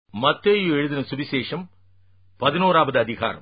மத்தேயு எழுதின சுவிசேஷம் பதினோராவது அதிகாரம்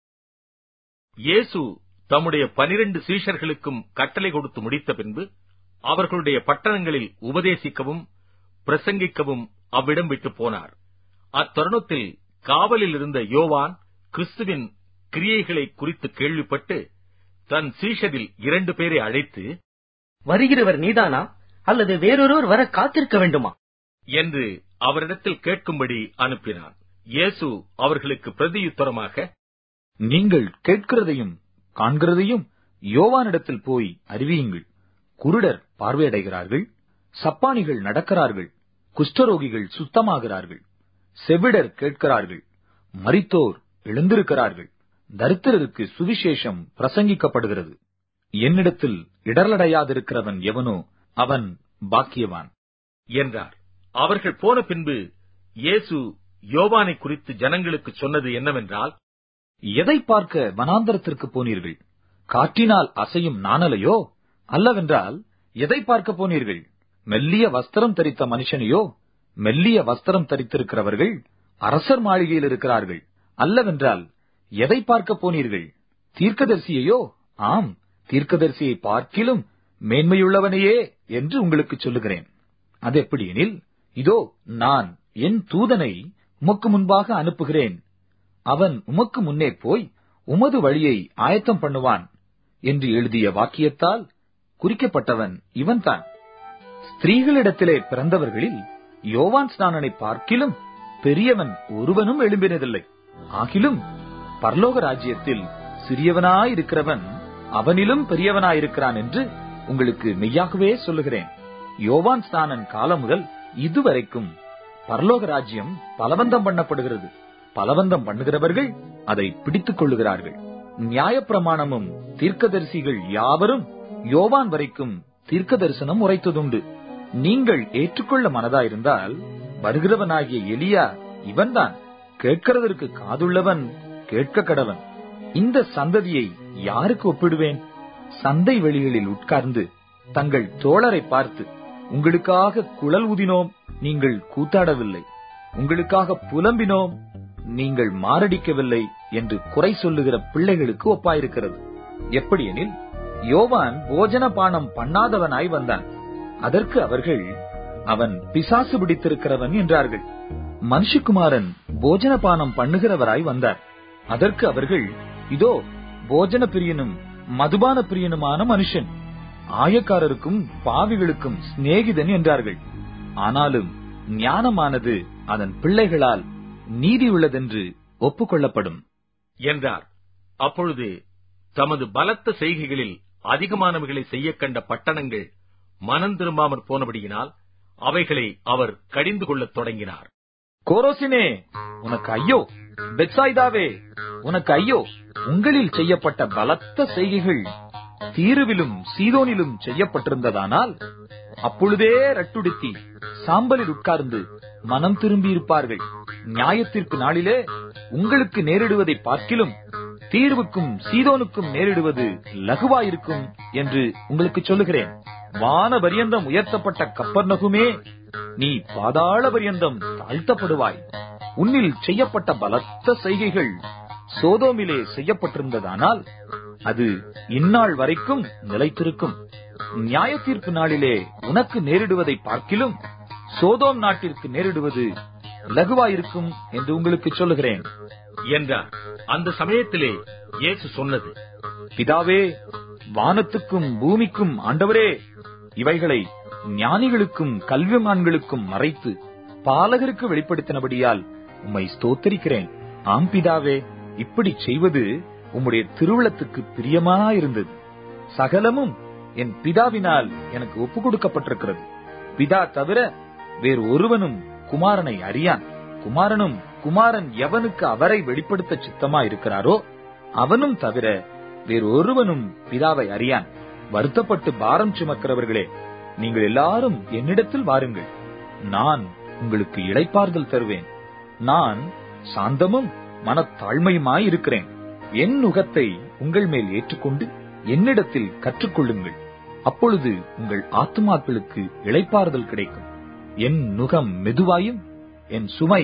இயேசு தம்முடைய பனிரெண்டு சீஷர்களுக்கும் கட்டளை கொடுத்து முடித்த பின்பு அவர்களுடைய பட்டணங்களில் உபதேசிக்கவும் பிரசங்கிக்கவும் அவ்விடம் விட்டு போனார் அத்தருணத்தில் காவலில் இருந்த யோவான் கிறிஸ்துவின் கிரியைகளை குறித்து கேள்விப்பட்டு தன் சீஷரில் இரண்டு பேரை அழைத்து வருகிறவர் நீதானா அல்லது வேறொருவர் வர காத்திருக்க வேண்டுமா என்று அவரிடத்தில் கேட்கும்படி அனுப்பினான் இயேசு அவர்களுக்கு பிரதியுத்தரமாக நீங்கள் கேட்கிறதையும் காண்கிறதையும் யோவானிடத்தில் போய் அறிவியுங்கள் குருடர் பார்வையடைகிறார்கள் சப்பானிகள் நடக்கிறார்கள் குஷ்டரோகிகள் சுத்தமாகிறார்கள் செவிடர் கேட்கிறார்கள் மரித்தோர் எழுந்திருக்கிறார்கள் தரித்திரருக்கு சுவிசேஷம் பிரசங்கிக்கப்படுகிறது என்னிடத்தில் இடர்லடையாதிருக்கிறவன் எவனோ அவன் பாக்கியவான் என்றார் அவர்கள் போன பின்பு இயேசு யோவானை குறித்து ஜனங்களுக்கு சொன்னது என்னவென்றால் எதை பார்க்க வனாந்தரத்திற்கு போனீர்கள் காற்றினால் அசையும் நாணலையோ அல்லவென்றால் எதை பார்க்க போனீர்கள் மெல்லிய வஸ்திரம் தரித்த மனுஷனையோ மெல்லிய வஸ்திரம் தரித்திருக்கிறவர்கள் அரசர் மாளிகையில் இருக்கிறார்கள் அல்லவென்றால் எதை பார்க்க போனீர்கள் தீர்க்கதரிசியையோ ஆம் தீர்க்கதரிசியை பார்க்கிலும் மேன்மையுள்ளவனையே என்று உங்களுக்கு சொல்லுகிறேன் அது எப்படியெனில் இதோ நான் என் தூதனை உமக்கு முன்பாக அனுப்புகிறேன் அவன் உமக்கு முன்னே போய் உமது வழியை ஆயத்தம் பண்ணுவான் என்று எழுதிய வாக்கியத்தால் குறிக்கப்பட்டவன் இவன்தான் ஸ்திரீகளிடத்திலே பிறந்தவர்களில் யோவான் ஸ்நானனை பார்க்கிலும் பெரியவன் ஒருவனும் எழும்பினதில்லை ஆகிலும் பரலோக ராஜ்யத்தில் சிறியவனாயிருக்கிறவன் அவனிலும் பெரியவனாயிருக்கிறான் என்று உங்களுக்கு மெய்யாகவே சொல்லுகிறேன் யோவான் ஸ்நானன் காலம் முதல் இதுவரைக்கும் பரலோக ராஜ்யம் பலவந்தம் பண்ணப்படுகிறது பலவந்தம் பண்ணுகிறவர்கள் அதை பிடித்துக் கொள்ளுகிறார்கள் நியாயப்பிரமாணமும் தீர்க்கதரிசிகள் யாவரும் யோவான் வரைக்கும் தீர்க்க தரிசனம் உரைத்ததுண்டு நீங்கள் ஏற்றுக்கொள்ள மனதாயிருந்தால் வருகிறவனாகிய எலியா இவன்தான் கேட்கிறதற்கு காதுள்ளவன் கேட்க கடவன் இந்த சந்ததியை யாருக்கு ஒப்பிடுவேன் சந்தை வெளிகளில் உட்கார்ந்து தங்கள் தோழரை பார்த்து உங்களுக்காக குழல் ஊதினோம் நீங்கள் கூத்தாடவில்லை உங்களுக்காக புலம்பினோம் நீங்கள் மாரடிக்கவில்லை என்று குறை சொல்லுகிற பிள்ளைகளுக்கு ஒப்பாயிருக்கிறது எப்படியெனில் யோவான் போஜன பானம் பண்ணாதவனாய் வந்தான் அதற்கு அவர்கள் அவன் பிசாசு பிடித்திருக்கிறவன் என்றார்கள் மனுஷகுமாரன் போஜன பானம் பண்ணுகிறவராய் வந்தார் அதற்கு அவர்கள் இதோ போஜன பிரியனும் மதுபான பிரியனுமான மனுஷன் ஆயக்காரருக்கும் பாவிகளுக்கும் சிநேகிதன் என்றார்கள் ஆனாலும் ஞானமானது அதன் பிள்ளைகளால் நீதி உள்ளதென்று ஒப்புக்கொள்ளப்படும் என்றார் அப்பொழுது தமது பலத்த செய்கைகளில் அதிகமானவைகளை செய்யக் கண்ட பட்டணங்கள் மனம் திரும்பாமற் போனபடியினால் அவைகளை அவர் கடிந்து கொள்ளத் தொடங்கினார் கோரோசினே உனக்கு ஐயோ பெட்சாய்தாவே உனக்கு ஐயோ உங்களில் செய்யப்பட்ட பலத்த செய்கைகள் தீருவிலும் சீதோனிலும் செய்யப்பட்டிருந்ததானால் அப்பொழுதே ரட்டுடுத்தி சாம்பலில் உட்கார்ந்து மனம் திரும்பி இருப்பார்கள் நியாயத்திற்கு நாளிலே உங்களுக்கு நேரிடுவதை பார்க்கிலும் தீர்வுக்கும் சீதோனுக்கும் நேரிடுவது லகுவாயிருக்கும் என்று உங்களுக்கு சொல்லுகிறேன் வான பரியந்தம் உயர்த்தப்பட்ட கப்பர்நகுமே நீ பாதாள பரியந்தம் தாழ்த்தப்படுவாய் உன்னில் செய்யப்பட்ட பலத்த செய்கைகள் சோதோமிலே செய்யப்பட்டிருந்ததானால் அது இந்நாள் வரைக்கும் நிலைத்திருக்கும் நியாய தீர்ப்பு நாளிலே உனக்கு நேரிடுவதை பார்க்கிலும் சோதோம் நாட்டிற்கு நேரிடுவது லகுவாயிருக்கும் என்று உங்களுக்கு சொல்லுகிறேன் என்றார் அந்த சமயத்திலே இயேசு சொன்னது பிதாவே வானத்துக்கும் பூமிக்கும் ஆண்டவரே இவைகளை ஞானிகளுக்கும் கல்விமான்களுக்கும் மறைத்து பாலகருக்கு வெளிப்படுத்தினபடியால் உம்மை ஸ்தோத்தரிக்கிறேன் ஆம் பிதாவே இப்படி செய்வது உம்முடைய திருவுளத்துக்கு பிரியமாயிருந்தது சகலமும் என் பிதாவினால் எனக்கு ஒப்பு கொடுக்கப்பட்டிருக்கிறது பிதா தவிர வேறு ஒருவனும் குமாரனை அறியான் குமாரனும் குமாரன் எவனுக்கு அவரை வெளிப்படுத்த சித்தமா இருக்கிறாரோ அவனும் தவிர வேறு ஒருவனும் பிதாவை அறியான் வருத்தப்பட்டு பாரம் சுமக்கிறவர்களே நீங்கள் எல்லாரும் என்னிடத்தில் வாருங்கள் நான் உங்களுக்கு இளைப்பாறுதல் தருவேன் நான் சாந்தமும் மனத்தாழ்மையுமாய் இருக்கிறேன் என் நுகத்தை உங்கள் மேல் ஏற்றுக்கொண்டு என்னிடத்தில் கற்றுக்கொள்ளுங்கள் அப்பொழுது உங்கள் ஆத்துமாக்களுக்கு இளைப்பாறுதல் கிடைக்கும் என் நுகம் மெதுவாயும் என் சுமை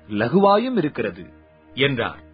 லகுவாயும் இருக்கிறது என்றார்